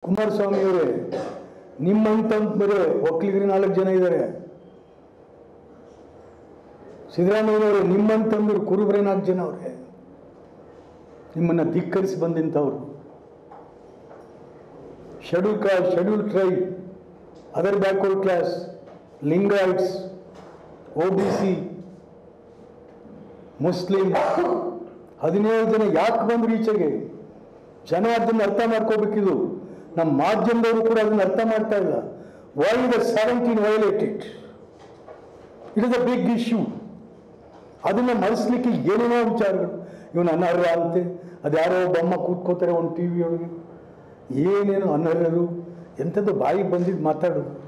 ಕುಮಾರಸ್ವಾಮಿ ಅವರೇ ನಿಮ್ಮಂತಂದ್ರೆ ಒಕ್ಕಲಿಗರು ನಾಲ್ಕು ಜನ ಇದ್ದಾರೆ ಸಿದ್ದರಾಮಯ್ಯನವರೇ ನಿಮ್ಮಂತಂದ್ರೆ ಕುರುಬರೇ ನಾಲ್ಕು ಜನ ಅವರೇ ನಿಮ್ಮನ್ನು ಧಿಕ್ಕರಿಸಿ ಬಂದಿಂಥವ್ರು schedule caste schedule tribe other backward class Lingayats O B C Muslim ಹದಿನೇಳು ಜನ ಯಾಕೆ ಬಂದ್ರು ಈಚೆಗೆ ಜನ ಅದನ್ನು ಅರ್ಥ ಮಾಡ್ಕೋಬೇಕಿದು ನಮ್ಮ ಮಾಧ್ಯಮದವರು ಕೂಡ ಅದನ್ನು ಅರ್ಥ ಮಾಡ್ತಾ ಇಲ್ಲ why the seventeen violated it is a big issue ಅದನ್ನು ಮರೆಸ್ಲಿಕ್ಕೆ ಏನೇನೋ ವಿಚಾರಗಳು ಇವನು ಅನರ್ಹ ಅಂತೆ ಅದ್ಯಾರೋ ಬೊಮ್ಮ ಕೂತ್ಕೋತಾರೆ ಒಂದು ಟಿ ವಿ ಒಳಗೆ ಏನೇನು ಅನರ್ಹರು ಎಂಥದ್ದು ಬಾಯಿಗೆ ಬಂದಿದ್ದು ಮಾತಾಡೋದು